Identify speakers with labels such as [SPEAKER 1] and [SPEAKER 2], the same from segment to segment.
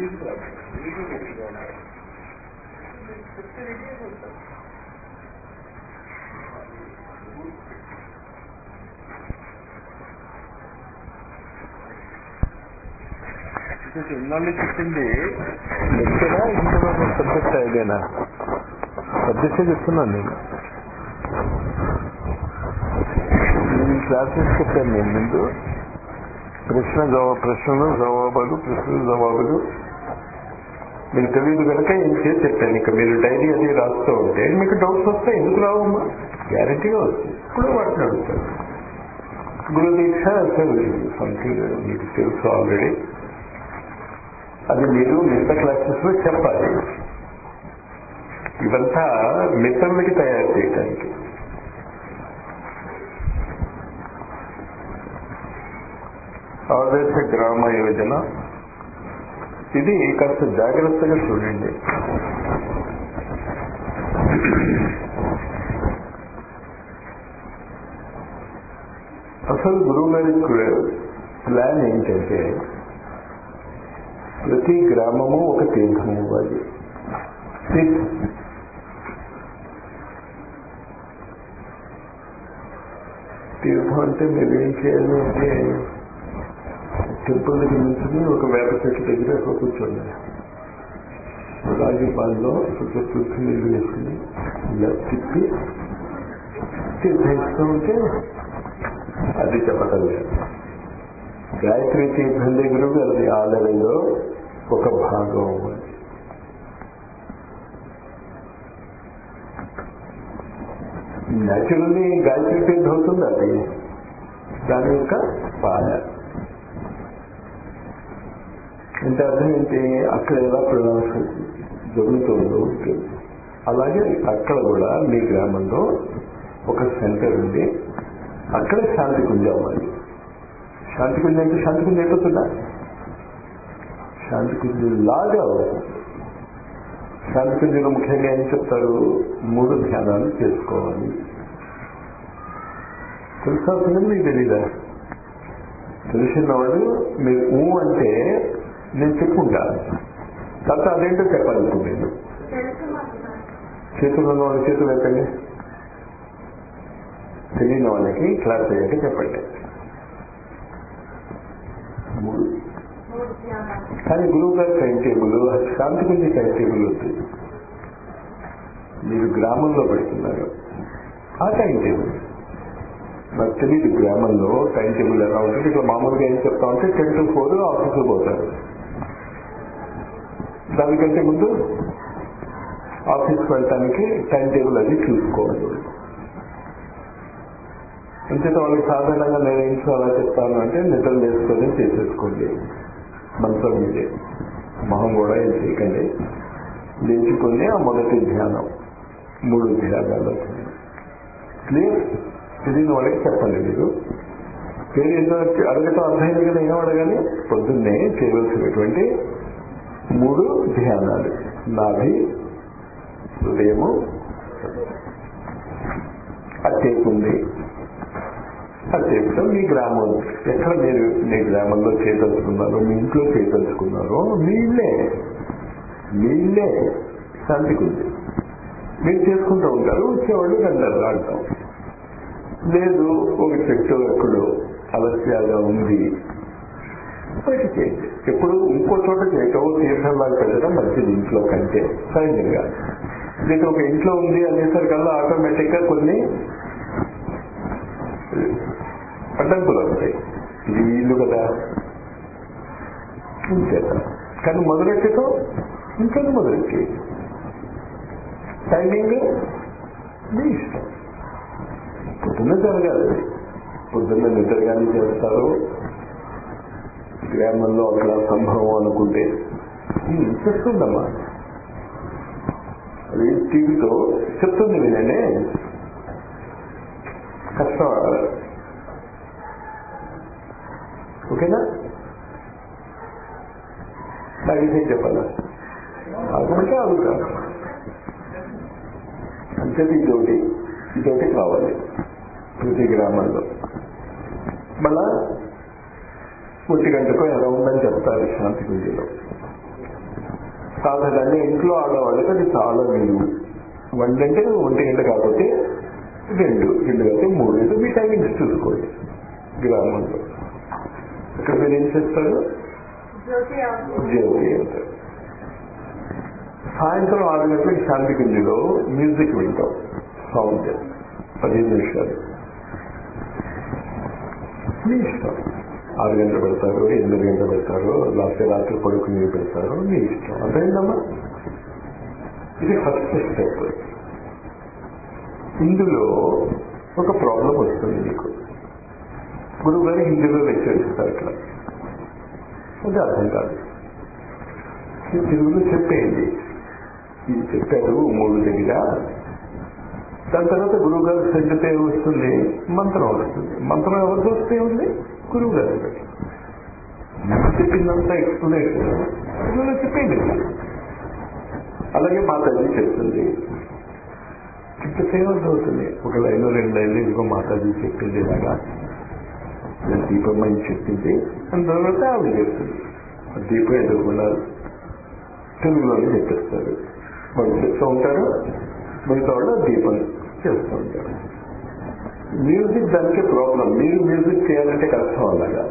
[SPEAKER 1] మీదికి రాదు మీకు గట్టిగా ఉంటారు చెప్తే రెడీ అయిపోతారు ఇన్నాళ్ళు చెప్పింది లెక్చరా ఇందులో సబ్జెక్ట్ ఇదేనా సబ్జెక్టే చెప్తున్నాను నేను ఈ క్లాసెస్ చెప్పాను నేను ముందు ప్రశ్న జవాబు ప్రశ్నలు జవాబులు ప్రశ్నలు జవాబులు మీకు తెలియదు కనుక ఏం చేసి చెప్పాను ఇక మీరు డైరీ అది రాస్తూ ఉంటే మీకు డౌట్స్ వస్తాయి ఎందుకు రావమ్మా గ్యారంటీగా వస్తాయి ఇప్పుడు వాటిని అడుగుతారు గురు దీక్ష సంథింగ్ మీకు తెలుసు ఆల్రెడీ అది మీరు మిగతా క్లాసెస్ లో చెప్పాలి ఇవంతా మిత్రులకి తయారు చేయడానికి ఆదర్శ గ్రామ యోజన ఇది కాస్త జాగ్రత్తగా చూడండి అసలు గురువు గారి ప్లాన్ ఏంటంటే ప్రతి గ్రామము ఒక తీర్థము ఇవ్వాలి తీర్థం తీర్థం అంటే మీరు ఏం చేయాలి అంటే టెంపుల్ దగ్గర నుంచి ఒక వేప చెట్టు దగ్గర అక్కడ కూర్చోండి రాగి పాల్లో కొంచెం తులసి నీళ్ళు వేసుకుని ఇలా తిప్పి తీర్థిస్తూ ఉంటే అది చెప్పటం లేదు గాయత్రి తీర్థం దగ్గర అది ఆ లెవెల్లో ఒక భాగం అవ్వాలి న్యాచురల్లీ గాయత్రి తీర్థం అవుతుంది అది దాని యొక్క పాల అంటే అర్థం ఏంటి అక్కడ ఎలా ప్రొనౌన్స్ జరుగుతుందో అలాగే అక్కడ కూడా మీ గ్రామంలో ఒక సెంటర్ ఉంది అక్కడ శాంతి కుంజ అవ్వాలి శాంతి కుంజ అంటే శాంతి కుంజ అయిపోతుందా శాంతి కుంజ లాగా అవుతుంది శాంతి కుంజలో ముఖ్యంగా ఏం చెప్తారు మూడు ధ్యానాలు చేసుకోవాలి తెలుసా మీకు తెలీదా తెలిసిన వాళ్ళు మీరు ఊ అంటే నేను చెప్పుకుంటా తర్వాత అదేంటో చెప్పాలి ఇప్పుడు నేను చేతులు ఉన్న వాళ్ళ చేతులు ఎత్తండి తెలియని వాళ్ళకి క్లాస్ అయ్యాక చెప్పండి మూడు కానీ గురువు గారి టైం టేబుల్ శాంతి గురించి టైం టేబుల్ వస్తుంది మీరు గ్రామంలో పెడుతున్నారు ఆ టైం టేబుల్ నాకు తెలియదు గ్రామంలో టైం టేబుల్ ఎలా ఉంటుంది ఇట్లా మామూలుగా ఏం చెప్తా ఉంటే టెన్ టు ఫోర్ ఆఫీస్కి పోతారు దానికంటే ముందు ఆఫీస్కి వెళ్ళటానికి టైం టేబుల్ అది చూసుకోవాలి అంచేత వాళ్ళకి సాధారణంగా నేను ఏం అలా చెప్తాను అంటే నిద్ర వేసుకొని చేసేసుకోండి మంచం మీదే మొహం కూడా ఏం చేయకండి లేచుకొని ఆ మొదటి ధ్యానం మూడు ధ్యానాలు క్లియర్ తెలియని వాళ్ళకి చెప్పండి మీరు పేరు ఏదో అడగటం అర్థమైంది కదా ఏం అడగాలి పొద్దున్నే చేయవలసినటువంటి మూడు ధ్యానాలు నాభి హృదయము అట్టేపు ఉంది అట్టేపుతో మీ గ్రామం ఎక్కడ మీరు మీ గ్రామంలో చేయదలుచుకున్నారో మీ ఇంట్లో చేయదలుచుకున్నారో మీ ఇల్లే మీ ఇల్లే శాంతికి ఉంది మీరు చేసుకుంటూ ఉంటారు వచ్చేవాళ్ళు గంటలు ఆడతాం లేదు ఒక చెట్టు ఎక్కడో అలస్యాగా ఉంది బయట చేయండి ఎప్పుడు ఇంకో చోట చేయటం తీర్థంలాగా పెట్టడం మంచిది ఇంట్లో కంటే సహజంగా ఇది ఒక ఇంట్లో ఉంది అనేసరికల్లా ఆటోమేటిక్ గా కొన్ని అడ్డంకులు వస్తాయి ఇది ఇల్లు కదా ఇంకేత కానీ మొదలెట్టతో ఇంకేది మొదలెట్టి టైమింగ్ మీ ఇష్టం పొద్దున్న జరగాలి పొద్దున్న నిద్ర కానీ చేస్తారు గ్రామంలో అక్కడ సంభవం అనుకుంటే చెప్తుందమ్మా అది టీవీతో చెప్తుంది వినండి కష్టం ఓకేనా నాకు చెప్పాలా అనుకుంటే అడుగుతా అంతే ఇదొకటి ఇదొకటి కావాలి ప్రతి గ్రామంలో మళ్ళా ఒంటి గంటకు ఎలా ఉందని చెప్తారు శాంతి గుంజలో సాధారణంగా ఇంట్లో ఆడవాళ్ళకి అది చాలా విలువ వంట అంటే ఒంటి గంట కాకపోతే రెండు రెండు కాకపోతే మూడు అంటే మీ టైమింగ్స్ చూసుకోండి గ్రామంలో ఇక్కడ మీరు ఏం చేస్తారు
[SPEAKER 2] జ్యోతి అవుతుంది
[SPEAKER 1] జ్యోతి అంటారు సాయంత్రం ఆరు గంటలకు శాంతి కుంజిలో మ్యూజిక్ వింటాం సౌండ్ పదిహేను నిమిషాలు మీ ఇష్టం ఆరు గంటలు పెడతారు ఎనిమిది గంటలు పెడతారు లేకపోతే రాత్రి పడుకుని పెడతారు మీ ఇష్టం అర్థమైందమ్మా ఇది ఫస్ట్ స్టెప్ ఇందులో ఒక ప్రాబ్లం వస్తుంది మీకు గురువు గారు హిందీలో లెక్చర్ ఇస్తారు ఇక్కడ అది అర్థం కాదు ఈ తెలుగులో చెప్పేయండి ఇది చెప్పారు మూడు దగ్గర దాని తర్వాత గురువు గారు శ్రద్ధతో వస్తుంది మంత్రం వస్తుంది మంత్రం ఎవరికి వస్తే ఉంది గురువు గారు చెప్పిందంతా ఎక్స్ప్లెనేషన్ తెలుగులో చెప్పేయండి అలాగే మా తల్లి చెప్తుంది ఇంత ఫేమస్ అవుతుంది ఒక లైన్ రెండు లైన్లు ఇదిగో మాతాజీ చెప్పింది ఇలాగా నేను దీపమ్మని చెప్పింది దాని తర్వాత ఆవిడ చెప్తుంది ఆ దీపం ఎదుర్కొన్న తెలుగులోనే చెప్పేస్తారు వాళ్ళు చెప్తూ ఉంటారు మిగతా వాళ్ళు ఆ దీపం చేస్తూ ఉంటారు మ్యూజిక్ దానికి ప్రాబ్లం మీరు మ్యూజిక్ చేయాలంటే కష్టం అలాగా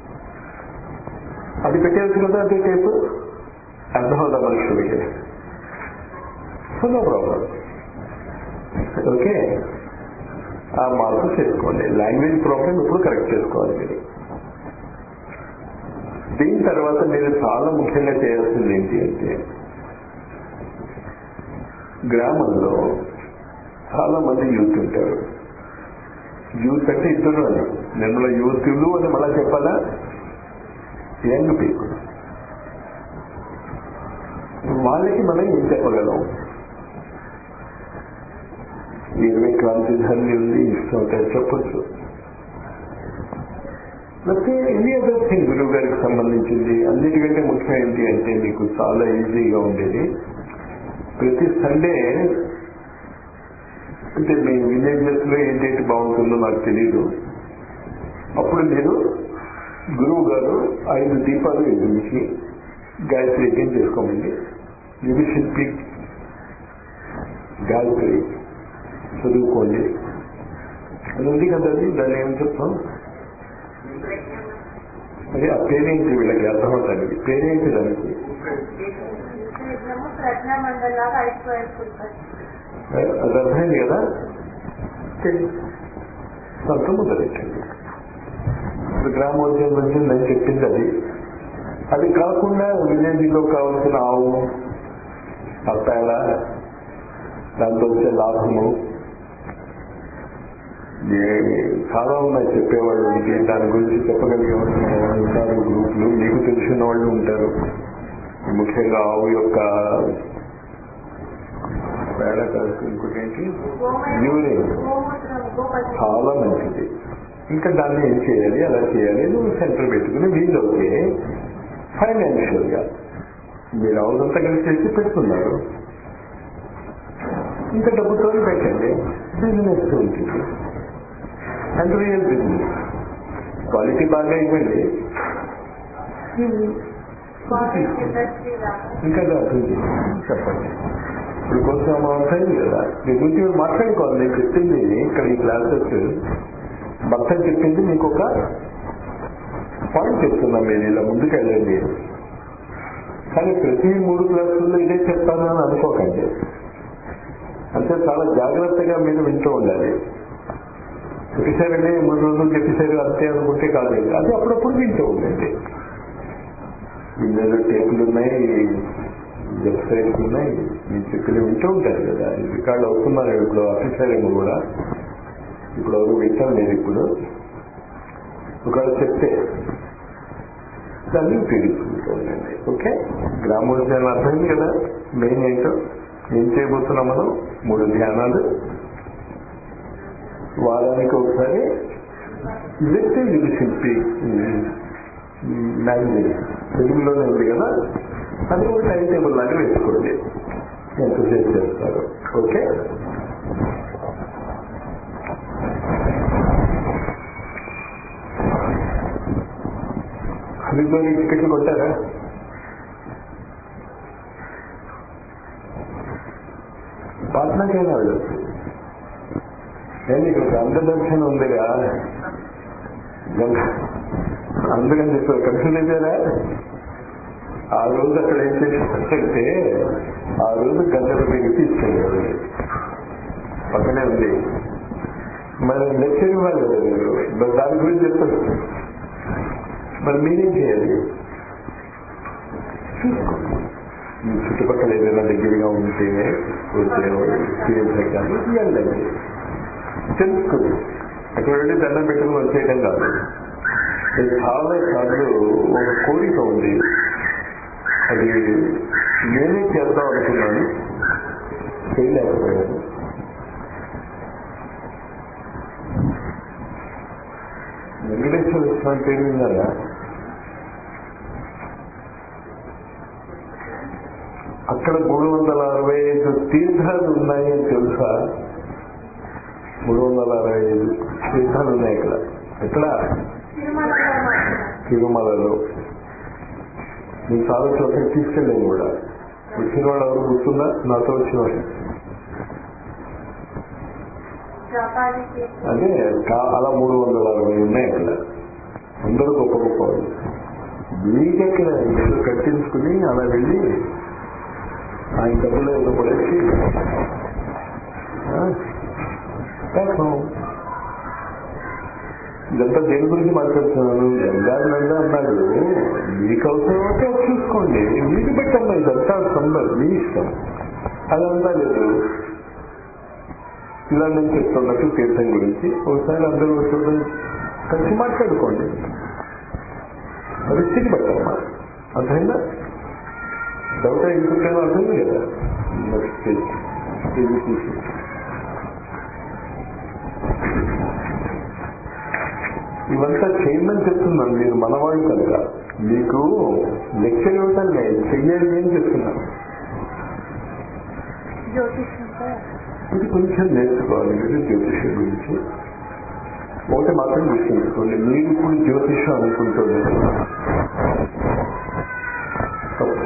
[SPEAKER 1] అది పెట్టేది కదా అదే టైపు అర్థం అవుతా మనుషులకి సో నో ప్రాబ్లం ఓకే ఆ మార్పు చేసుకోండి లాంగ్వేజ్ ప్రాబ్లం ఇప్పుడు కరెక్ట్ చేసుకోవాలి మీరు దీని తర్వాత మీరు చాలా ముఖ్యంగా చేయాల్సింది ఏంటి అంటే గ్రామంలో చాలా మంది యూత్ ఉంటారు యూత్ అంటే ఇద్దరు అని నిర్మల యూత్లు అని మళ్ళా చెప్పాలా యంగ్ పీపుల్ వాళ్ళకి మనం ఏం చెప్పగలం ఇరవై క్రాంతి ధరలు ఉంది ఇష్టం ఉంటే చెప్పొచ్చు లేకపోతే ఎనీ అదర్ థింగ్ గురువు గారికి సంబంధించింది అన్నిటికంటే ముఖ్యం ఏంటి అంటే మీకు చాలా ఈజీగా ఉండేది ప్రతి సండే అంటే మీ విలేజెస్ లో ఏ డేట్ బాగుంటుందో నాకు తెలీదు అప్పుడు మీరు గురువు గారు ఐదు దీపాలు వెలిగించి గాయత్రి యజ్ఞం చేసుకోమండి యుగ శిల్పి గాయత్రి చదువుకోండి అది ఉంది కదండి దాన్ని ఏం చెప్తాం అదే ఆ పేరేంటి వీళ్ళకి అర్థమవుతుంది పేరేంటి దానికి
[SPEAKER 2] యజ్ఞము ప్రజ్ఞ మండలాగా అయిపోయేస్తుంది
[SPEAKER 1] అది అర్థమైంది కదా కొంత మొదలెట్టండి ఇప్పుడు గ్రామోద్యోగం గురించి నేను చెప్పింది అది అది కాకుండా విలేజ్ లో కావాల్సిన ఆవు ఆ పేడ దాంతో వచ్చే లాభము ఏ- చాలా ఉన్నాయి చెప్పేవాళ్ళు ఉంటే దాని గురించి చెప్పగలిగే వాళ్ళు ఉంటారు గ్రూపులు మీకు తెలిసిన వాళ్ళు ఉంటారు ముఖ్యంగా ఆవు యొక్క పేడ కాదు ఇంకోటి ఏంటి యూరిన్
[SPEAKER 2] గోమూత్రం గోపతి
[SPEAKER 1] చాలా మంచిది ఇంకా దాన్ని ఏం చేయాలి అలా చేయాలి నువ్వు సెంటర్ పెట్టుకుని వీలవుతే ఫైనాన్షియల్ గా మీరు అవునంతా కలిసి చేసి పెడుతున్నారు ఇంకా డబ్బుతో పెట్టండి బిజినెస్ ఉంటుంది అండ్ రియల్ బిజినెస్ క్వాలిటీ బాగా ఇవ్వండి
[SPEAKER 2] కాలేజ్ ఇండస్ట్రీ లాగా
[SPEAKER 1] ఇంకా అర్థం చేసుకోండి. చెప్పండి ఇప్పుడు కొంచెం అవుతుంది కదా మీ గురించి మీరు మాట్లాడుకోవాలి నేను చెప్పింది ఇక్కడ ఈ క్లాసెస్ భర్త చెప్పింది మీకు ఒక పాయింట్ చెప్తున్నాం మీరు ఇలా ముందుకు వెళ్ళండి కానీ ప్రతి మూడు క్లాసుల్లో ఇదే చెప్తాను అని అనుకోకండి అంటే చాలా జాగ్రత్తగా మీరు వింటూ ఉండాలి చెప్పేశారండి మూడు రోజులు చెప్పేశారు అంతే అనుకుంటే కాదు అది అప్పుడప్పుడు వింటూ ఉండండి ఇందులో టేపులు ఉన్నాయి వెబ్సైట్స్ ఉన్నాయి మీ చెప్పిన వింటూ ఉంటారు కదా ఈ రికార్డు అవుతున్నారు ఇప్పుడు ఆఫీసర్ ఏమో కూడా ఇప్పుడు ఎవరు వింటాం లేదు ఇప్పుడు ఒకవేళ చెప్తే దాన్ని ఉపయోగించుకుంటూ ఉండండి ఓకే గ్రామోద్యానం అర్థమైంది కదా మెయిన్ ఏంటో ఏం చేయబోతున్నాం మనం మూడు ధ్యానాలు వారానికి ఒకసారి వ్యక్తి ఇది శిల్పి మ్యాగజైన్ తెలుగులోనే ఉంది కదా అది ఒక టైం టేబుల్ లాగా వేసుకోండి ఎంతసేపు చేస్తారు ఓకే హరిద్వార్ టికెట్లు కొట్టారా పాట్నాకైనా వెళ్ళచ్చు ఏంటి ఇక్కడ అంతదర్శనం ఉందిగా గంగ అందుకని చెప్పారు కన్ఫ్యూజ్ అయిపోయారా ఆ రోజు అక్కడ ఏం చేసినట్టంటే ఆ రోజు గంగల దగ్గర తీసుకెళ్ళారు పక్కనే ఉంది మరి లెక్చర్ ఇవ్వాలి కదా మీరు మరి దాని గురించి చెప్తారు మరి మీరేం చేయాలి చూసుకోండి మీ చుట్టుపక్కల ఏదైనా దగ్గరగా ఉంటే ఉద్యోగం కానీ వెళ్ళండి తెలుసుకోండి అక్కడ వెళ్ళి దండం పెట్టుకుని వచ్చేయటం కాదు ఇది చాలా సార్లు ఒక కోరిక ఉంది అది నేనే చేద్దాం అనుకున్నాను చేయలేకపోయాను వెంకటేశ్వర స్వామి పేరు విన్నారా అక్కడ మూడు వందల అరవై ఐదు తీర్థాలు ఉన్నాయి అని తెలుసా మూడు వందల అరవై ఐదు తీర్థాలు ఉన్నాయి ఇక్కడ ఎక్కడ
[SPEAKER 2] తిరుమలలో మాత్రం
[SPEAKER 1] తిరుమలలో నేను చాలా చోట్లకి తీసుకెళ్ళాను కూడా వచ్చిన వాళ్ళు ఎవరు గుర్తుందా నాతో వచ్చిన వాళ్ళు
[SPEAKER 2] జపానికి
[SPEAKER 1] అదే కా- అలా మూడు వందల అరవై ఉన్నాయి అక్కడ అందరూ గొప్ప గొప్ప వాళ్ళు మీకెక్కడ ఇల్లు కట్టించుకుని అలా వెళ్ళి ఆయన డబ్బులు ఏదో పడేసి ఆ, పాపం. ఇదంతా దేని గురించి మాట్లాడుతున్నాను గంగానంద అన్నాడు మీకు అవసరం అంటే అది చూసుకోండి మీకు పెట్టమ్మా ఇదంతా సంబర్ మీ ఇష్టం అదంతా లేదు ఇలా నేను చెప్తున్నట్టు తీర్థం గురించి ఒకసారి అందరూ ఒక చోట కలిసి మాట్లాడుకోండి పరిస్థితి పట్టమ్మా అర్థమైందా డౌట్ ఎందుకైనా అర్థమైంది కదా నెక్స్ట్ స్టేజ్ స్టేజ్ తీసి ఇవంతా చేయమని చెప్తున్నాను మీరు మనవాళ్ళు కనుక మీకు లెక్చర్ ఇవ్వటం లేదు చెయ్యాలి అని చెప్తున్నాను
[SPEAKER 2] జ్యోతిష్యంతో
[SPEAKER 1] ఇది కొంచెం నేర్చుకోవాలి మీరు జ్యోతిష్యం గురించి ఒకటి మాత్రం గుర్తుంచుకోండి మీరు ఇప్పుడు జ్యోతిషం అనుకుంటుంది తప్పు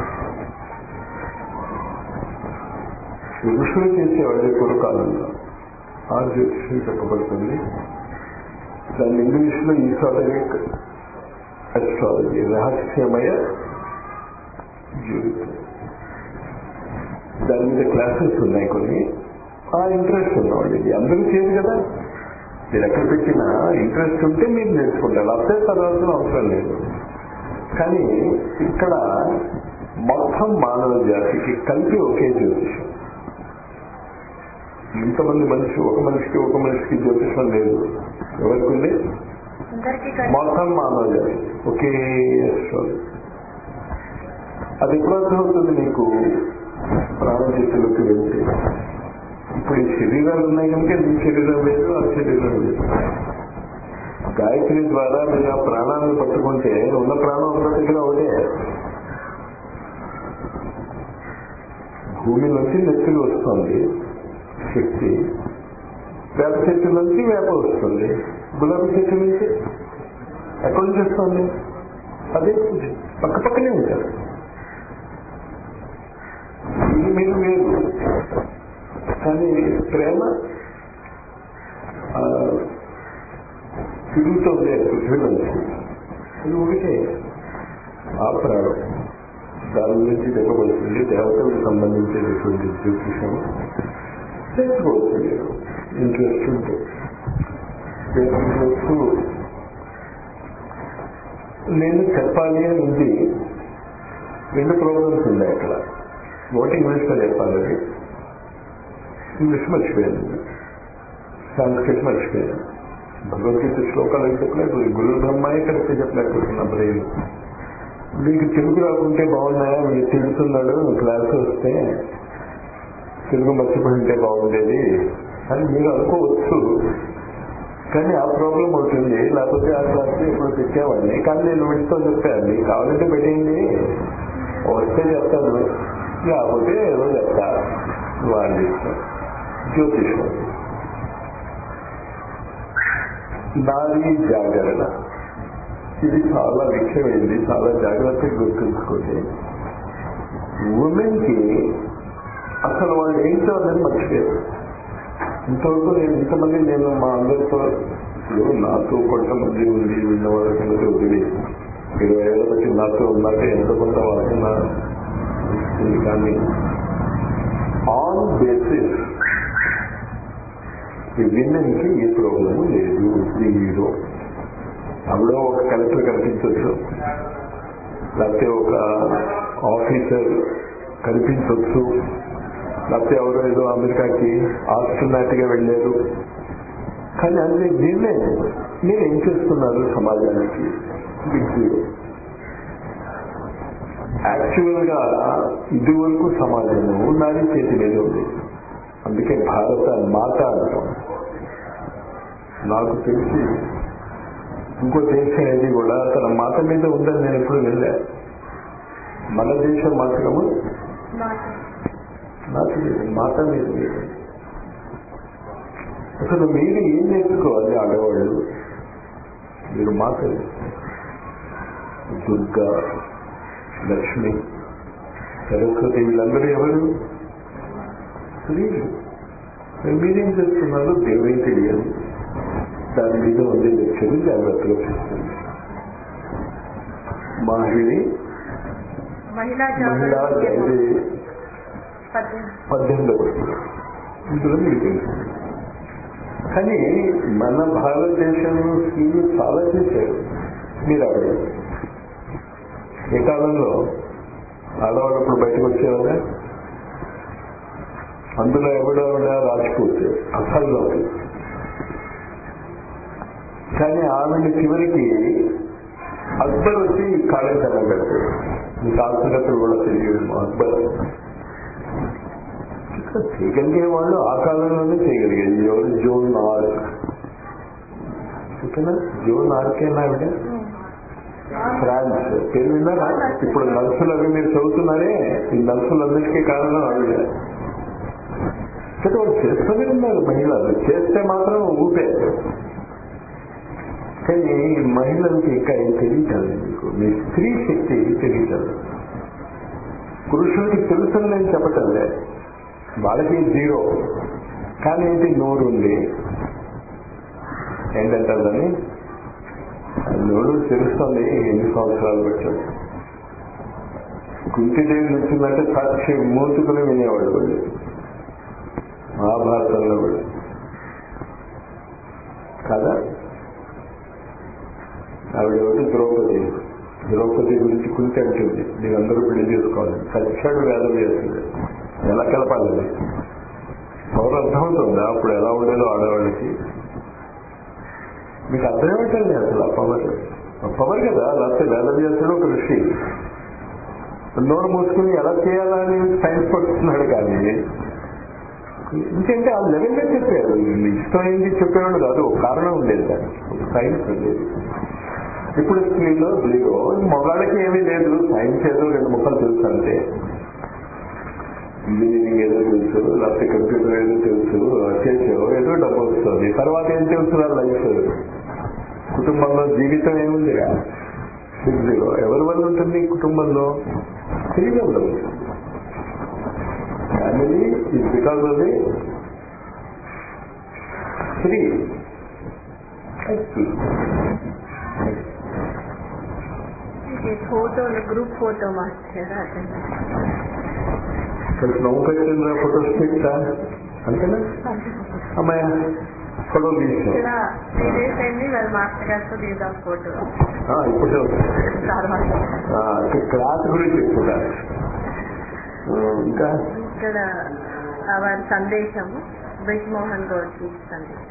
[SPEAKER 1] ఋషులు చేసేవాళ్ళు ఇప్పుడు కాలంలో ఆ జ్యోతిషం చెప్పబడుతుంది దాన్ని ఇంగ్లీష్ లో ఈసారిక్ అస్ట్రాలజీ రహస్యమయ జీవితం దాని మీద క్లాసెస్ ఉన్నాయి కొన్ని ఆ ఇంట్రెస్ట్ ఉన్నవాళ్ళు ఇది అందరూ చేయదు కదా మీరు ఎక్కడ పెట్టినా ఇంట్రెస్ట్ ఉంటే మీరు నేర్చుకుంటారు అప్పుడే చదవాల్సిన అవసరం లేదు కానీ ఇక్కడ మొత్తం మానవ జాతికి కలిపి ఒకే జ్యోతిషం ఇంతమంది మనిషి ఒక మనిషికి ఒక మనిషికి జ్యోతిషం లేదు ఎవరికి ఉంది
[SPEAKER 2] అందరికీ కలిసి
[SPEAKER 1] మొత్తం మానవ జాతి ఒకే astrology. అది ఎప్పుడు అర్థమవుతుంది నీకు ప్రాణచిత్తులకు వెళ్తే ఇప్పుడు ఈ శరీరాలు ఉన్నాయి కనుక నీ శరీరం లేదు ఆ శరీరం లేదు గాయత్రి ద్వారా మీరు ఆ ప్రాణాలను పట్టుకుంటే ఉన్న ప్రాణం ఉన్న దగ్గర ఒకటే భూమి నుంచి నెత్తికి వస్తుంది శక్తి వేప చెట్టు నుంచి వేప వస్తుంది గులాబీ చెట్టు నుంచి ఎక్కడి నుంచి వస్తుంది అదే పక్క పక్కనే ఉంటారు ఇది మీరు వేరు కానీ ప్రేమ ఆ, తిరుగుతుంది పృథ్వీ నుంచి ఇది ఒకటే ఆ ప్రాణం దాని గురించి చెప్పబడుతుంది దేవతలకు సంబంధించినటువంటి జ్యోతిషం తెలుసుకోవచ్చు మీరు ఇంట్రెస్ట్ ఉంటే తెలుసుకోవచ్చు నేను చెప్పాలి అని ఉంది రెండు ప్రోగ్రామ్స్ ఉన్నాయి అక్కడ ఒకటి ఇంగ్లీష్లో చెప్పాలి అది ఇంగ్లీష్ మర్చిపోయాను సంస్కృత్ మర్చిపోయాను భగవద్గీత శ్లోకాలు ఏం చెప్పలేదు గురు బ్రహ్మాయి కలిసి చెప్పలేకపోతున్నా బ్రెయిన్ మీకు తెలుగు రాకుంటే బాగున్నాయా మీరు తిడుతున్నాడు క్లాస్ వస్తే తెలుగు మర్చిపోయి ఉంటే బాగుండేది అని మీరు అనుకోవచ్చు కానీ ఆ ప్రాబ్లం అవుతుంది లేకపోతే ఆ క్లాస్ ఇప్పుడు పెట్టేవాడిని కానీ నేను వీటితో చెప్పాను కావాలంటే పెట్టేయండి వస్తే చెప్తాను లేకపోతే ఏదో చెప్తా వాళ్ళు ఇష్టం జ్యోతిషం నాది జాగరణ ఇది చాలా ముఖ్యమైనది చాలా జాగ్రత్తగా గుర్తుంచుకోండి ఉమెన్ కి అసలు వాళ్ళు ఏంటో అనేది మర్చిపోయారు ఇంతవరకు నేను ఇంతమంది నేను మా అందరితో ఇప్పుడు నాతో కొంతమంది ఉంది విన్న వాళ్ళ సంగతి వదిలి ఇరవై ఏళ్ళ బట్టి నాతో ఉన్నాక ఎంత కొంత వాసన ఉంది కానీ ఆన్ బేసిస్ ఈ విన్నెన్కి ఏ ప్రాబ్లము లేదు ఈ హీరో అందులో ఒక కలెక్టర్ కనిపించవచ్చు లేకపోతే ఒక ఆఫీసర్ కనిపించవచ్చు లేకపోతే ఎవరో ఏదో అమెరికాకి ఆస్తున్నట్టుగా వెళ్ళారు కానీ అది వీళ్ళే మీరు ఏం చేస్తున్నారు సమాజానికి బిగ్ జీరో యాక్చువల్ గా ఇదివరకు సమాజము నాది చేతి మీద ఉంది అందుకే భారత మాత అంటాం నాకు తెలిసి ఇంకో దేశం ఏది కూడా తన మాత మీద ఉందని నేను ఎప్పుడు వెళ్ళా మన దేశం మాత్రము
[SPEAKER 2] మాట
[SPEAKER 1] నాకు లేదు మాత మీద లేదు అసలు మీరు ఏం నేర్చుకోవాలి ఆడవాళ్ళు మీరు మాత దుర్గా లక్ష్మి సరస్వతి వీళ్ళందరూ ఎవరు స్త్రీలు మరి మీరేం చేస్తున్నారు దేవుడే తెలియదు దాని మీద ఉండే లక్ష్యం జాగ్రత్తగా చేస్తుంది మాహిళి
[SPEAKER 2] మహిళా
[SPEAKER 1] మహిళా
[SPEAKER 2] జాగృతి
[SPEAKER 1] ఇది
[SPEAKER 2] పద్దెనిమిది
[SPEAKER 1] పద్దెనిమిదవ వస్తువు ఇందులో మీకు తెలుసు కానీ మన భారతదేశంలో స్త్రీలు చాలా చేశారు మీరు అక్కడ ఏ కాలంలో ఆడవాళ్ళు ఇప్పుడు బయటకు వచ్చేవాళ్ళ అందులో ఎవడెవడ రాజ్పూత్ అసలు కానీ ఆమెని చివరికి అక్బర్ వచ్చి కాళ్ళకి దండం పెడతాడు మీకు ఆసుగతులు కూడా తెలియదు అక్బర్ చేయగలిగే వాళ్ళు ఆ కాలంలోనే చేయగలిగేది ఎవరు జోన్ ఆర్క్ ఓకేనా జోన్ ఆర్కేనా ఆవిడ ఫ్రాన్స్ పేరు విన్నారా ఇప్పుడు నర్సులు అవి మీరు చదువుతున్నారే ఈ నర్సులందరికీ కారణం ఆవిడ కానీ వాళ్ళు చేస్తూనే ఉన్నారు మహిళలు చేస్తే మాత్రం ఊపే కానీ మహిళలకి ఇంకా ఏం తెలియటాలి మీకు మీ స్త్రీ శక్తి తెలియటాలి పురుషులకి తెలుసని నేను చెప్పటం లేదు వాళ్ళకి జీరో కానీ ఏంటి నోరు ఉంది ఏంటంటారని నోరు తెలుస్తుంది ఎన్ని సంవత్సరాలు బట్టి కుంతిదేవి నుంచిందంటే సాక్షి మూర్తుకుని వినేవాడు వాళ్ళు మహాభారతంలో కూడా కదా ఆవిడ ఒకటి ద్రౌపది ద్రౌపది గురించి కుంతి అంటుంది మీరందరూ పెళ్లి చేసుకోవాలి సత్యాడు వేదం చేస్తుంది ఎలా కలపాలి ఎవరు అర్థమవుతుందా అప్పుడు ఎలా ఉండేదో ఆడవాళ్ళకి మీకు అర్థమవుతుంది అసలు ఆ పవర్ ఆ పవర్ కదా లేకపోతే వేదవ్యాసుడు ఒక ఋషి నోరు మూసుకుని ఎలా చేయాలా అని సైన్స్ పడుతున్నాడు కానీ ఇంకంటే ఆ లెవెల్లో చెప్పారు ఇష్టమైంది చెప్పేవాడు కాదు ఒక కారణం ఉండేది దానికి ఒక సైన్స్ ఉండేది ఇప్పుడు స్క్రీన్లో జీరో మొగాళ్ళకి ఏమీ లేదు సైన్స్ ఏదో రెండు ముక్కలు తెలుసు అంతే ఇంజనీరింగ్ ఏదో తెలుసు లేకపోతే కంప్యూటర్ ఏదో తెలుసు చేసావు ఏదో డబ్బు వస్తుంది తర్వాత ఏం తెలుసు లైఫ్ కుటుంబంలో జీవితం ఏముంది జీరో ఎవరి వల్ల ఉంటుంది కుటుంబంలో స్త్రీ వల్ల ఉంటుంది family is because of the స్త్రీ
[SPEAKER 2] ఇది ఫోటోలు గ్రూప్ ఫోటో మార్చారా
[SPEAKER 1] ఇక్కడ నౌకచంద్ర ఫోటో స్టిక్సా అంతేనా అమ్మాయ ఫోటో తీసాం
[SPEAKER 2] ఇక్కడ త్రీ డేస్ అయింది వాళ్ళు మాస్టర్ గారితో దిగుదాం ఫోటో
[SPEAKER 1] ఇప్పుడే
[SPEAKER 2] తర్వాత
[SPEAKER 1] క్లాస్ గురించి చెప్తున్నా ఇంకా
[SPEAKER 2] ఇక్కడ ఆ వారి సందేశము బ్రిజ్మోహన్ గౌడ్కి సందేశం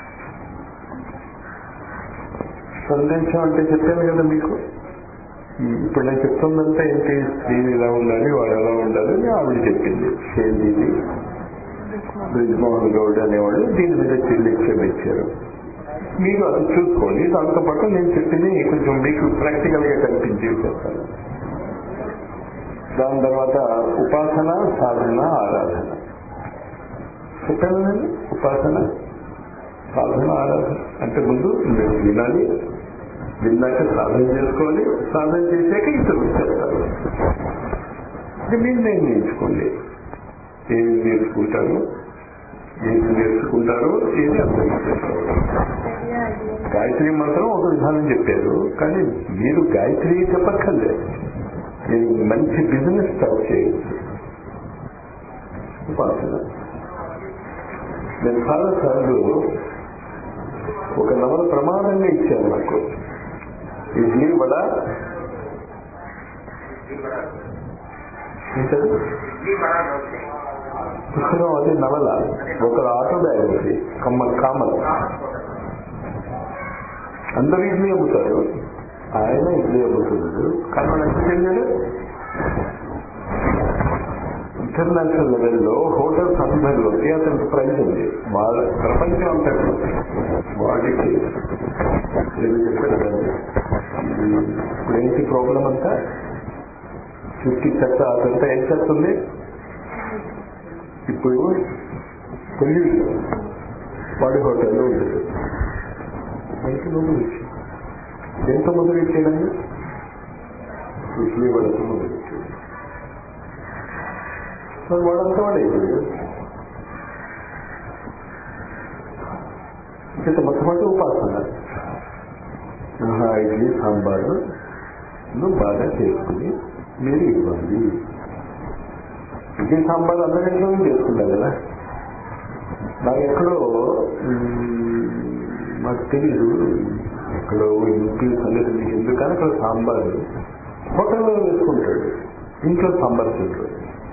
[SPEAKER 1] సందేశం అంటే చెప్పాను కదా మీకు ఇప్పుడు నేను చెప్తుందంటే ఏంటి స్త్రీని ఎలా ఉండాలి వాడు ఎలా ఉండాలి అని ఆవిడ చెప్పింది షేల్జీది
[SPEAKER 2] బ్రిజ్మోహన్
[SPEAKER 1] బ్రిజ్మోహన్ గౌడ్ అనేవాళ్ళు దీని మీద లెక్చర్ ఇచ్చారు మీరు అది చూసుకోండి దాంతో పాటు నేను చెప్పింది కొంచెం మీకు ప్రాక్టికల్ గా కనిపించి చెప్తాను దాని తర్వాత ఉపాసన సాధన ఆరాధన చెప్పాను నేను ఉపాసన సాధన ఆరాధన అంటే ముందు మీరు వినాలి విన్నాక సాధన చేసుకోవాలి సాధన చేశాక ఇతరులు చేస్తారు ఇది మీరు నిర్ణయించుకోండి ఏది నేర్చుకుంటారు ఏది నేర్చుకుంటారు ఏది అనుభవిస్తారు గాయత్రి మంత్రం ఒక విధానం చెప్పారు కానీ మీరు గాయత్రి చెప్పక్కర్లేదు మీరు మంచి బిజినెస్ స్టార్ట్ చేయొచ్చు ఉపాసన నేను చాలా సార్లు ఒక నవల ప్రమాదంగా ఇచ్చాను నాకు ఇడ్లీ వడ ఏంటది పుస్తకం అది నవల ఒక ఆటోబయోగ్రఫీ కమ్మ కామన్ అందరూ ఇడ్లీ అమ్ముతారు ఆయన ఇడ్లీ అమ్ముతున్నాడు కానీ మనం ఎంత చెందాడు ఇంటర్నేషనల్ లెవెల్లో హోటల్స్ అందరిలోకి అతనికి ప్రైజ్ ఉంది వాళ్ళ ప్రపంచం అంతట్లో వాడికి ఏదో చెప్పాడు కదండి. ఇప్పుడు ఏంటి ప్రాబ్లం అంతా చుట్టి చెత్త అదంతా ఏం చేస్తుంది ఇప్పుడు పొల్యూషన్ వాడి హోటల్లో ఉండేది ఎంత మొదలు ఇచ్చి ఎంత మొదలు ఇచ్చేదండి ఇడ్లీ వడకు మొదలు ఇచ్చేది మరి వాడంతా వాడైపోయాడు ఇంత మొట్టమొదటి ఉపాసన ఆహా, ఇడ్లీ సాంబారు నువ్వు బాగా చేసుకుని మీరు ఇవ్వాలి ఇడ్లీ సాంబార్ అందరిలో చేసుకుంటారు కదా నాకు ఎక్కడో మ్, మాకు తెలీదు ఎక్కడో యూపీ సంగతి మీకు ఎందుకని అక్కడ సాంబార్ హోటల్లో వేసుకుంటాడు ఇంట్లో సాంబార్ తింటాడు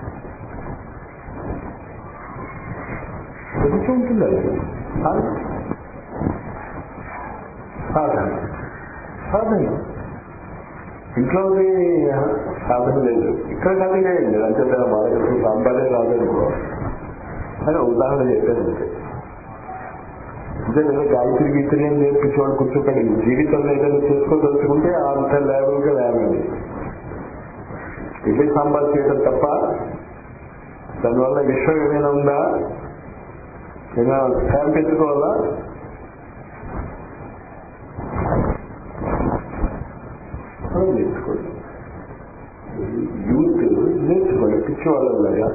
[SPEAKER 1] కొంచెం ఉంటుంది అది సాధన సాధన సాధన ఇంట్లో ఉంది, సాధన లేదు ఇక్కడ కాదు లేదు అంతే వాళ్ళకి అసలు సాంబారే రాదనుకో అని ఉదాహరణ చెప్పాను అంతే ఇదే కదా గాయత్రి గీతని అని నేర్పించేవాడు కూర్చోకండి జీవితంలో ఏదైనా చేసుకోదలుచుకుంటే అంత లేవల్గా లేవండి ఇడ్లీ సాంబార్ చేయడం తప్ప దానివల్ల విషయం ఏమైనా ఉందా ఏమైనా స్టాంప్ ఎత్తుకోవాలా మనం నేర్చుకోండి యూత్ నేర్చుకోండి పిచ్చివాళ్ళలాగా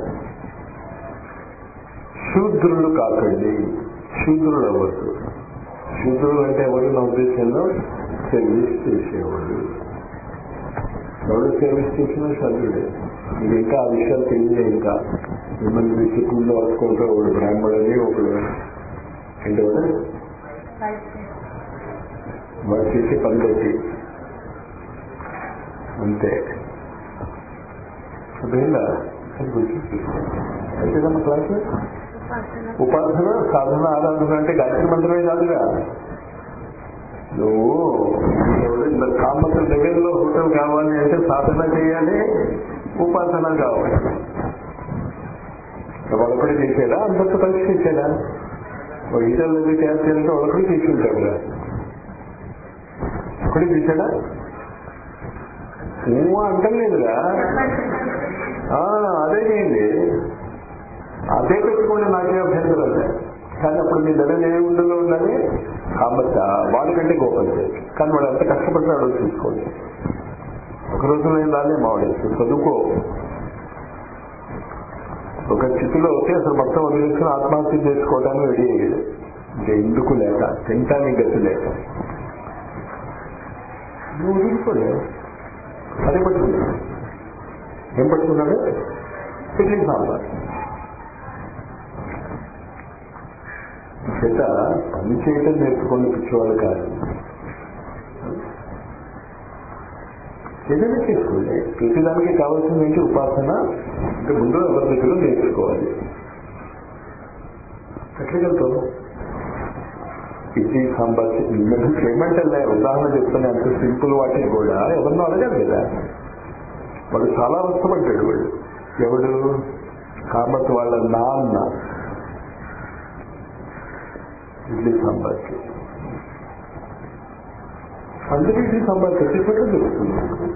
[SPEAKER 1] శూద్రులు కాకండి శూద్రులు అవ్వద్దు శూద్రులు అంటే ఎవరు నా ఉద్దేశంలో సర్వీస్ చేసేవాళ్ళు ఎవరు సర్వీస్ చేసినా శూద్రుడే మీకు ఇంకా ఆ విషయాలు తెలియలే ఇంకా మిమ్మల్ని మీ చుట్టూ వస్తుకుంటారు ఒకడు బ్రాహ్మణుని ఒకడు ఏంటి వాడు వాడు చేసే పని బట్టి అంతే అదేలా అయితేదమ్మా క్లాస్ ఉపాసన సాధన ఆరాధన అంటే గాయత్రి మంత్రమే కాదుగా నువ్వు ఎవడు ఇంత కామత దగ్గరలో హోటల్ కావాలి అంటే సాధన చేయాలి ఉపాసన కావాలి వాళ్ళొక్కడే చేసేదా అందరితో కలిసి చేసేదా ఇతరులు ఏదో తయారు చేయాలంటే వాళ్ళొక్కడే చేసి ఉంటాడు కదా ఒక్కడే చేశాడా నువ్వు అంటలేదురా ఆ, అదే చేయండి అదే పెట్టుకోండి నాకే అభ్యంతరం లేదు. కానీ అప్పుడు మీ దగ్గర ఏ ఉండలో ఉండాలి కాబట్టి వాడికంటే గోపం చేయొచ్చు కానీ వాడు ఎంత కష్టపడతాడో చూసుకోండి ఒక రోజు నేను రాలే మావాడేసి చదువుకో ఒక స్థితిలో వచ్చి అసలు మొత్తం వదిలేసుకుని ఆత్మహత్య చేసుకోవడానికి రెడీ అయ్యాడు ఇంకా ఎందుకు లేక తింటానికి గతి లేక నువ్వు వదులుకోలే అదే పట్టుకున్నాడు ఏం పట్టుకున్నాడు ఇడ్లీ సాంబార్ చేత పని చేయటం నేర్చుకోండి పిచ్చివాళ్ళు కాదు ఏదైనా చేసుకోండి ప్రతిదానికి కావాల్సింది ఏంటి ఉపాసన అంటే ముందు ఎవరి దగ్గర నేర్చుకోవాలి ఎట్లకెళ్తావు ఇడ్లీ సాంబార్ మిమ్మల్ని ఏమంటే ఉదాహరణ చెప్తాను అంత సింపుల్ వాటికి కూడా ఎవరినో అడగాలి కదా వాడు చాలా అవస్థపడ్డాడు వాడు ఎవడు కామత్ వాళ్ళ నాన్న ఇడ్లీ సాంబార్కి అందుకే ఇడ్లీ సాంబార్ ప్రతిపక్షం దొరుకుతుంది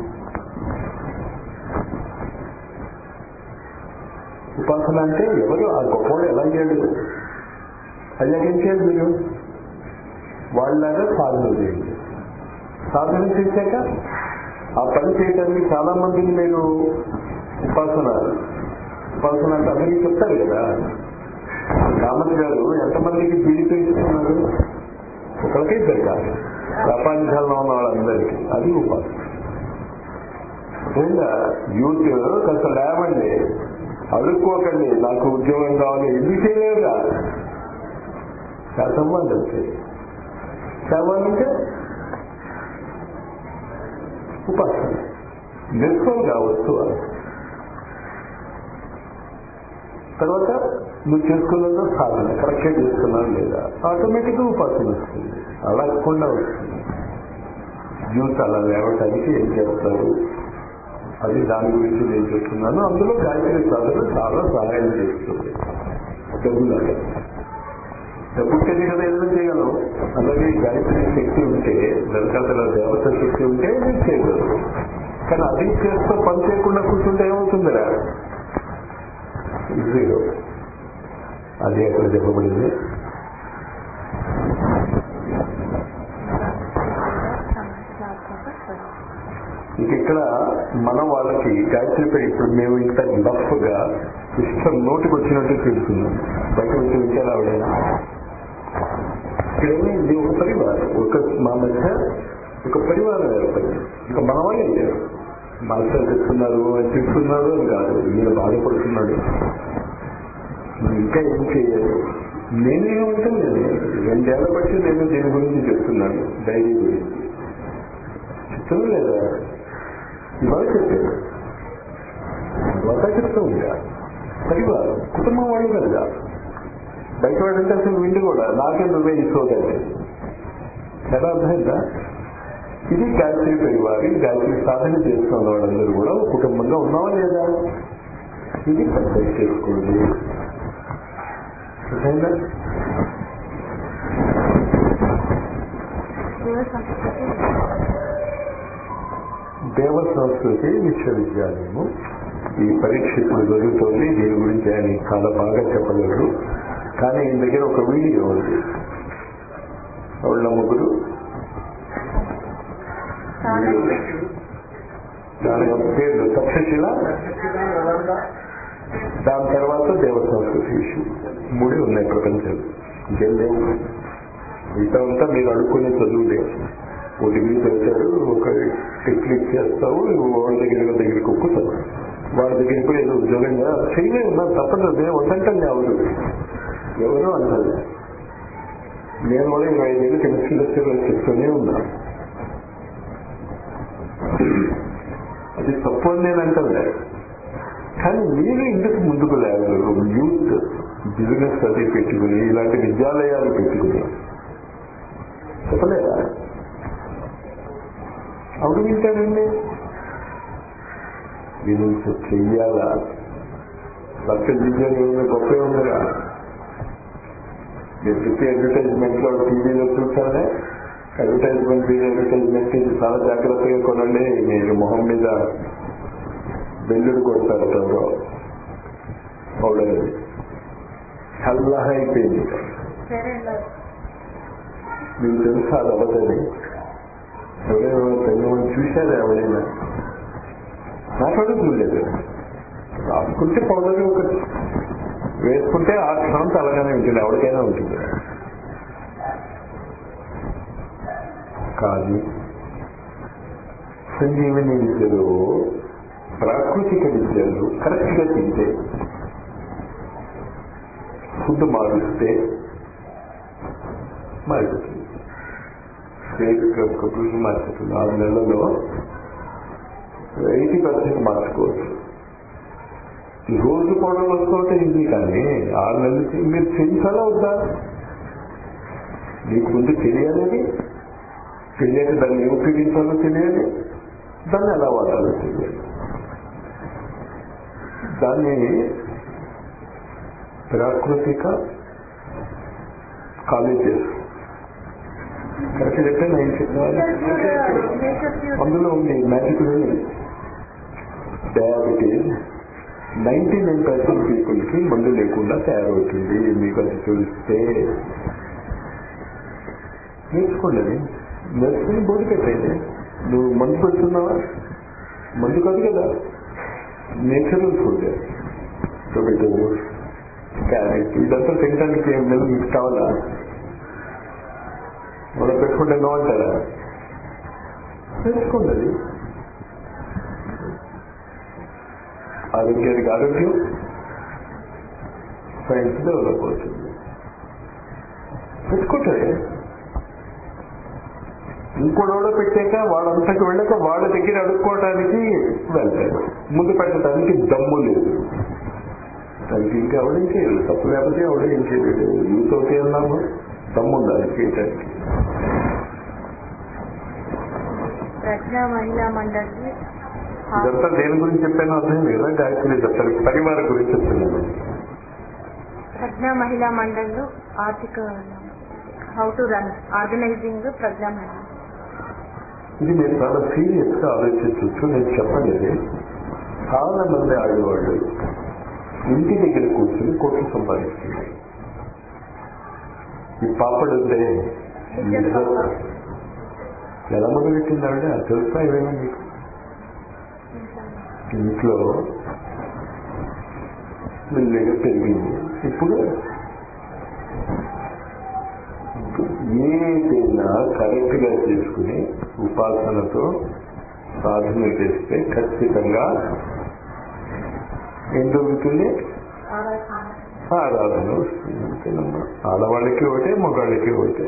[SPEAKER 1] ఉపాసన అంటే ఎవరు ఆ గొప్పవాడు ఎలా చేయడు అయ్యాకేం చేయాలి మీరు వాళ్ళలాగా సాధన చేయండి సాధన చేశాక ఆ పని చేయడానికి చాలా మందిని మీరు ఉపాసన ఉపాసన అంటే అందరికీ చెప్తారు కదా కామత్ గారు ఎంతమందికి జీవితం ఇస్తున్నారు ఒకరికే ఇద్దరు కాదు ప్రపంచంలో ఉన్న వాళ్ళందరికీ అది ఉపాసన లేదా యూత్ కాస్త లేవండి అడుక్కోకండి నాకు ఉద్యోగం కావాలి ఎందుకు చేయలేదుగా శాతం వాళ్ళు అంతే శావాలంటే ఉపాసన నిర్ఫల్ కావచ్చు తర్వాత నువ్వు చేసుకున్నదో సాధన కరెక్ట్గా చేసుకున్నావు లేదా ఆటోమేటిక్గా ఉపాసన వస్తుంది అడగకుండా వస్తుంది యూత్ అలా లేవటానికి ఏం చేస్తారు అది దాని గురించి నేను చెప్తున్నాను అందులో గాయత్రి సాధన చాలా సహాయం చేస్తుంది డబ్బులాగా డబ్బుంటేనే కదా ఏదైనా చేయగలం అలాగే గాయత్రి శక్తి ఉంటే వెనకాతల దేవత శక్తి ఉంటే నేను చేయగలరు కానీ అది చేస్తూ పని చేయకుండా కూర్చుంటే ఏమవుతుందిరా జీరో అది ఎక్కడ చెప్పబడింది ఇక ఇక్కడ మనం వాళ్ళకి గాయత్రి ఇప్పుడు మేము ఇంత లఫ్ గా ఇష్టం నోటికి వచ్చినట్టు తెలుసుకున్నాం బయట వచ్చి విషయాలు ఆవిడైనా ఇక్కడేమి ఇది ఒక పరివారం ఒక మా మధ్య ఒక పరివారం ఏర్పడింది ఇంకా మన వాళ్ళే అయ్యారు మాస్టర్ చెప్తున్నారు అని చెప్తున్నారు అని కాదు మీరు బాధపడుతున్నాడు నువ్వు ఇంకా ఏం చేయాలి నేనేమంటాను నేను రెండేళ్ల బట్టి నేను దీని గురించి చెప్తున్నాను డైరీ గురించి చెప్తున్నా లేదా ఇవాళ చెప్పారు తర్వాత చెప్తూ ఉంటా పరివారం కుటుంబం వాళ్ళు కదా బయట వాడంటే అసలు విండి కూడా నాకే నువ్వే ఇసుకోగలిగే ఎలా అర్థమైందా ఇది గాయత్రి పరివారి గాయత్రి సాధన చేస్తున్న వాళ్ళందరూ కూడా ఒక కుటుంబంగా ఉన్నావా లేదా ఇది పద్ధతి చేసుకోండి అర్థమైందా దేవ సంస్కృతి విశ్వవిద్యాలయము ఈ పరీక్ష ఇప్పుడు జరుగుతోంది దీని గురించి ఆయన చాలా బాగా చెప్పగలరు కానీ ఈయన దగ్గర ఒక వీడియో ఉంది వాళ్ళ ముగ్గురు దాని యొక్క పేర్లు తక్షశిల దాని తర్వాత దేవ సంస్కృతి ఇష్యూ మూడే ఉన్నాయి ప్రపంచంలో ఇంకేం లేవు మిగతా అంతా మీరు అడుక్కునే చదువులే ఓ డిగ్రీ చదివాడు ఒక టెక్నిక్ చేస్తావు వాళ్ళ దగ్గర దగ్గరికి ఒక్కుతావు వాళ్ళ దగ్గరికి పోయి ఏదో ఉద్యోగంగా చేయలే ఉన్నా తప్పదు నేను వద్దంటే ఎవరు ఎవరు అంటారు నేను కూడా ఇరవై ఐదు కెమిస్ట్రీ లెక్చర్ చెప్తూనే ఉన్నా అది తప్పు అని నేను అంటాను కానీ మీరు ఇందుకు ముందుకు లేగలరు యూత్ బిజినెస్ అది పెట్టుకుని ఇలాంటి విద్యాలయాలు పెట్టుకుని చెప్పలేదా అవును వింటాడండి వీళ్ళు చెయ్యాలా లక్ష దిగ్గారు గొప్పే ఉందిరా మీరు చెప్పే అడ్వర్టైజ్మెంట్ లో టీవీలో చూసానే అడ్వర్టైజ్మెంట్ మీద అడ్వర్టైజ్మెంట్ ఇది చాలా జాగ్రత్తగా కొనండి మీరు మొహం మీద బెల్లుడు కొడతారు ఎవరో పౌడర్ అది చల్లగా అయిపోయింది మీకు తెలుసా అది అవ్వదని ఎవరైనా తెల్లమని చూశారా ఎవరైనా నాకడు చూడలేదు రాసుకుంటే పౌడర్ ఒక వేసుకుంటే ఆ క్షణం అలాగానే ఉంటుంది ఎవరికైనా ఉంటుంది కానీ సంజీవని విద్యలో ప్రాకృతిక విద్యలు కరెక్ట్ గా తింటే ఫుడ్ మారుస్తే మారిపోతుంది ఫేక్ కప్పులు మార్చుతుంది ఆరు నెలల్లో ఎయిటీ పర్సెంట్ మార్చుకోవచ్చు ఈ రోజు పౌడర్ వస్తుంటే ఇది కానీ ఆరు నెలలకి మీరు చేయించాలా వద్దా మీకు ముందు తెలియాలని తెలియక దాన్ని ఏమి ఉపయోగించాలో తెలియాలి దాన్ని ఎలా వాడాలో తెలియాలి దాన్ని ప్రాకృతిక కాలేజెస్ కరెక్ట్ చెప్పే నేను చెప్పాలి అందులో ఉంది magic diabetes ninety nine percent people కి మందు లేకుండా తయారవుతుంది మీకు అది తెలిస్తే నేర్చుకోండి అది నేర్చుకుని బోర్డు పెట్టండి నువ్వు మందు పెడుతున్నావా మందు కాదు కదా నేచురల్ ఫుడ్ టొమాటో క్యారెట్ ఇదంతా తినడానికి ఏం లేదు మీకు కావాలా మనం పెట్టుకుంటే నో అంటారా తెచ్చుకోండి అది ఆరోగ్యానికి ఆరోగ్యం సైన్స్ డెవలప్ అవుతుంది పెట్టుకుంటే ఇంకోడెవడో పెట్టాక వాడంతకు వెళ్ళాక వాళ్ళ దగ్గర అడుక్కోవడానికి వెళ్తాడు ముందు పెట్టడానికి దమ్ము లేదు దానికి ఇంకా ఎవడేం చేయలేదు తప్పు లేకపోతే ఎవడో ఏం చేయలేదు యూత్ అవుతే అన్నాము దమ్ము ఉండాలి చేయటానికి
[SPEAKER 2] ప్రజ్ఞా మహిళా మండలి
[SPEAKER 1] ఇదంతా దేని గురించి చెప్పానో అర్థం లేదా గాయత్రి చెప్తారు పరివార గురించి చెప్తున్నాను
[SPEAKER 2] ప్రజ్ఞా మహిళా మండలిలో ఆర్థిక how to run organizing Pragna Mahila
[SPEAKER 1] ఇది నేను చాలా సీరియస్ గా ఆలోచించవచ్చు నేను చెప్పలేదు చాలా మంది ఆడేవాళ్ళు ఇంటి దగ్గర కూర్చొని కోట్లు సంపాదిస్తున్నారు ఈ పాపడు ఉందే ఎలా మొదలెట్టింది ఆవిడ తెలుసా ఏమైనా మీకు ఇంట్లో మెల్లిగా పెరిగింది ఇప్పుడు ఏదైనా కరెక్ట్ గా చేసుకుని ఉపాసనతో సాధన చేస్తే ఖచ్చితంగా ఏం దొరుకుతుంది ఆరాధన వస్తుంది అంతేనమ్మా ఆడవాళ్ళకి ఒకటే మగవాళ్ళకి ఒకటే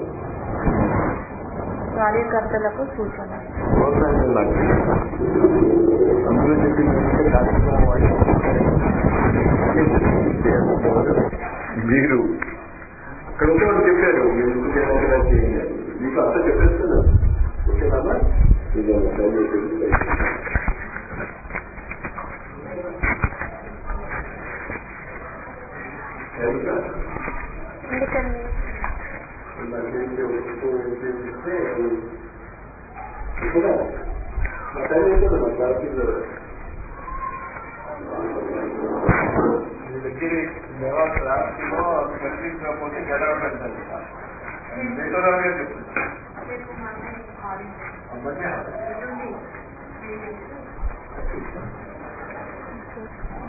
[SPEAKER 2] కార్యకర్తలకు సూచన
[SPEAKER 1] ప్రోత్సాహం నాకు అందులో చెప్పింది కార్యక్రమం వాళ్ళు మీరు ఇక్కడ ఉంటే వాళ్ళు చెప్పారు మీరు ఎందుకు చేయాలి కదా చేయండి అని. మీకు అంతా చెప్పేస్తున్నారు ఓకేనా ఇది దయచేసి ఎంత?
[SPEAKER 2] ఎందుకండి
[SPEAKER 1] నాకేంటి వస్తూ ఏంటంటే ఇక్కడ మా టైం అయిపోతుంది మా క్లాస్కి
[SPEAKER 3] మీ దగ్గర తర్వాత రాష్ట్రంలో కనిపించకపోతే గడవడం మీతో చెప్తున్నా అమ్మనే